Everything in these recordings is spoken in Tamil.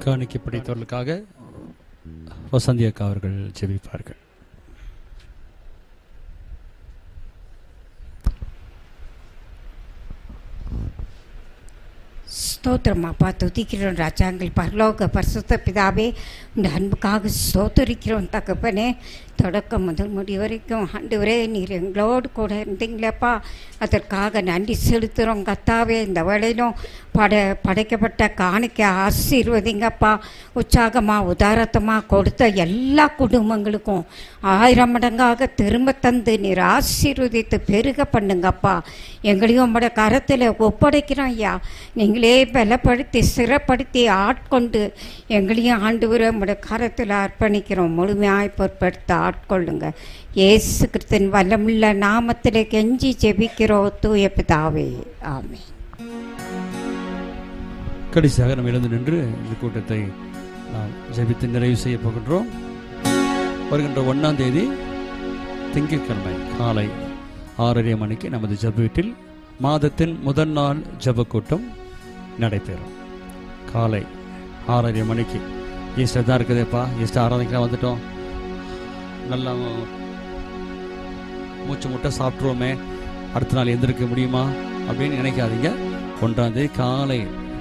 காணிக்கை பிடித்தவர்களுக்காக வசந்தி அக்கா அவர்கள் ஜெபிப்பார்கள் ஸ்தோத்திரம் அப்பா துதிக்கிறோம் ராஜாங்கள் பரலோக பரிசுத்த பிதாவே இந்த அன்புக்காக ஸ்தோத்தரிக்கிறோம் தகப்பனே தொடக்கம் முதல் முடி வரைக்கும் ஆண்டவரே நீர் எங்களோடு கூட இருந்தீங்களேப்பா அதற்காக நன்றி செலுத்துகிறோம் கத்தாவே இந்த வேளையிலும் பட படைக்கப்பட்ட காணிக்க ஆசீர்வதிங்கப்பா உற்சாகமாக உதாரத்தமாக கொடுத்த எல்லா குடும்பங்களுக்கும் ஆயிரம் மடங்காக திரும்ப தந்து நீர் ஆசீர்வதித்து பெருக பண்ணுங்கப்பா எங்களையும் உங்களோட கரத்தில் ஒப்படைக்கிறோம் ஐயா நீங்களே பலப்படுத்தி சிறப்படுத்தி ஆட்கொண்டு எங்களையும் ஆண்டு வர உங்களோட கரத்தில் அர்ப்பணிக்கிறோம் முழுமையாய் பொருட்படுத்த ஆட்கொள்ளுங்க இயேசு கிறிஸ்தன் வல்லமுள்ள நாமத்தில் கெஞ்சி ஜெபிக்கிறோம் தூய பிதாவே ஆமென் கடைசியாக நம்ம எழுந்து நின்று இந்த கூட்டத்தை நாம் ஜெபித்து நிறைவு செய்ய போகின்றோம் வருகின்ற ஒன்றாம் தேதி திங்கட்கிழமை காலை ஆறரை மணிக்கு நமது ஜெப வீட்டில் மாதத்தின் முதல் நாள் ஜெப கூட்டம் நடைபெறும் காலை ஆறரை மணிக்கு ஈஸ்டர் தான் இருக்குதேப்பா ஈஸ்டர் ஆராதனைக்கு வந்துட்டோம் நல்லா மூச்சு முட்டை சாப்பிட்ருவோமே அடுத்த நாள் எந்திருக்க முடியுமா அப்படின்னு நினைக்காதீங்க ஒன்றாம் தேதி காலை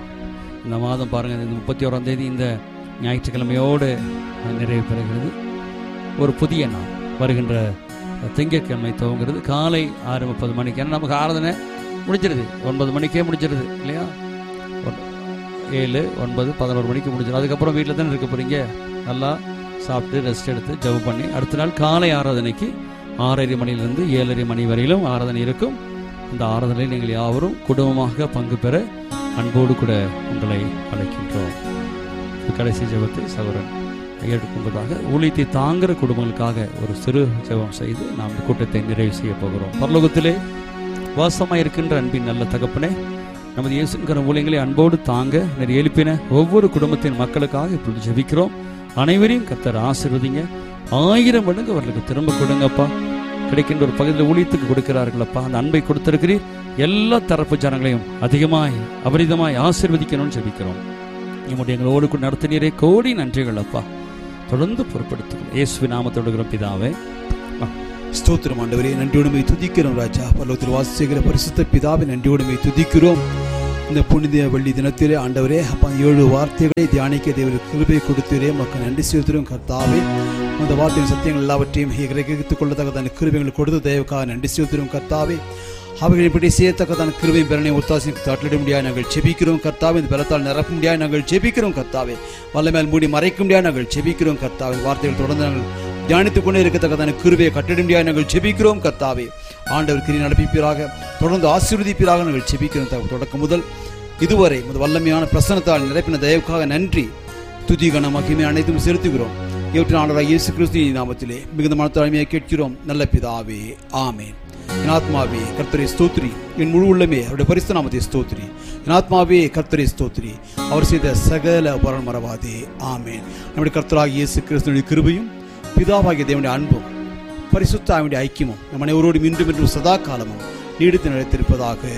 இந்த மாதம் பாருங்கள் இந்த முப்பத்தி ஓராம் தேதி இந்த ஞாயிற்றுக்கிழமையோடு நிறைவு பெறுகிறது ஒரு புதிய நாள் வருகின்ற திங்கட்கிழமை துவங்குறது காலை ஆறு முப்பது மணிக்கு ஏன்னா நமக்கு ஆராதனை முடிஞ்சிருது ஒன்பது மணிக்கே முடிஞ்சிருது இல்லையா ஒன்- ஏழு ஒன்பது பதினோரு மணிக்கு முடிஞ்சிடும் அதுக்கப்புறம் வீட்டில் தானே இருக்க போகிறீங்க நல்லா சாப்பிட்டு ரெஸ்ட் எடுத்து ஜெபம் பண்ணி அடுத்த நாள் காலை ஆராதனைக்கு ஆறரை மணியிலிருந்து ஏழரை மணி வரையிலும் ஆராதனை இருக்கும் இந்த ஆராதனையில் நீங்கள் யாவரும் குடும்பமாக பங்கு பெற அன்போடு கூட உங்களை அழைக்கின்றோம் இந்த கடைசி ஜெபத்தை சகோதரன் எடுக்கும்பதாக ஊழியத்தை தாங்குகிற குடும்பங்களுக்காக ஒரு சிறு ஜெபம் செய்து நாம் இந்த கூட்டத்தை நிறைவு செய்ய போகிறோம் பரலோகத்திலே வாசமாக இருக்கின்ற அன்பின் நல்ல தகப்பனே நமது இயேசுங்கிற ஊழியங்களை அன்போடு தாங்க நிறைய எழுப்பின ஒவ்வொரு குடும்பத்தின் மக்களுக்காக இப்பொழுது ஜெபிக்கிறோம் அனைவரையும் கர்த்தர் ஆசீர்வதிங்க ஆயிரம் மடங்கு அவர்களுக்கு திரும்ப கொடுங்கப்பா கிடைக்கின்ற ஒரு பகுதியில் ஊழியத்துக்கு கொடுக்கிறார்களப்பா அந்த அன்பை கொடுத்திருக்கிறீர் எல்லா தரப்பு ஜனங்களையும் அதிகமாய் அபரிதமாய் ஆசீர்வதிக்கணும்னு ஜெபிக்கிறோம் நம்முடைய எங்களோடு கூட நடத்தினீரே கோடி நன்றிகள் அப்பா தொடர்ந்து பொறுப்படுத்துகிறோம் இயேசுவி நாமத்தோடுகிற பிதாவே ஸ்தோத்திரம் ஆண்டவரே நன்றியோடுமை துதிக்கிறோம் ராஜா பல்லவத்தில் வாசிக்கிற பரிசுத்த பிதாவை நன்றியோடுமை துதிக்கிறோம் இந்த புனித வெள்ளி தினத்திலே ஆண்டவரே அப்பா ஏழு வார்த்தைகளை தியானிக்க தேவர் கிருபை கொடுத்தீரே மக்கள் நன்றி செலுத்துகிறோம் கர்த்தாவே அந்த வார்த்தையின் சத்தியங்கள் எல்லாவற்றையும் கிரகித்துக் கொள்ளத்தக்க அந்த கிருபைகள் கொடுத்து தயவுக்காக நன்றி செலுத்துகிறோம் கர்த்தாவே அவைகளை இப்படி செய்யத்தக்கதான கிருபை பெறனை ஒத்தாசி தட்டிட முடியாது நாங்கள் ஜெபிக்கிறோம் கர்த்தாவே இந்த பலத்தால் நிரப்ப முடியாது நாங்கள் ஜெபிக்கிறோம் கர்த்தாவே வல்ல மேல் மூடி மறைக்க முடியாது நாங்கள் ஜெபிக்கிறோம் கர்த்தாவே வார்த்தைகள் தொடர்ந்து நாங்கள் தியானித்துக் கொண்டே இருக்கத்தக்கதான கிருபையை கட்டிட முடியாது நாங்கள் ஜெபிக்கிறோம் கர்த்தாவே ஆண்டவர் கிரி நடப்பிப்பீராக தொடர்ந்து ஆசீர்வதிப்பீராக நாங்கள் ஜெபிக்கிறோம் தகப்ப- தொடக்கம் முதல் இதுவரை இந்த வல்லமையான பிரசனத்தால் நிரப்பின தயவுக்காக நன்றி துதி கன மகிமை அனைத்தும் செலுத்துகிறோம் இவற்றின் ஆண்டவராக இயேசு கிறிஸ்து நாமத்திலே மிகுந்த மனத்தாழ்மையை கேட்கிறோம் நல்ல பிதாவே ஆமென் என் ஆத்மாவே கர்த்தரை ஸ்தோத்ரி என் முழு உள்ளமே அவருடைய பரிசு நாமத்தை ஸ்தோத்ரி என் ஆத்மாவே கர்த்தரை ஸ்தோத்ரி அவர் செய்த சகல பரன் மறவாதே ஆமென் நம்முடைய கர்த்தராகிய இயேசு கிறிஸ்துவின் கிருபையும் பிதாவாகிய தேவனுடைய அன்பும் பரிசுத்த அவனுடைய ஐக்கியமும் நம் அனைவரோடும் இன்றும் இன்றும் சதா காலமும் நீடித்து நிலைத்திருப்பதாக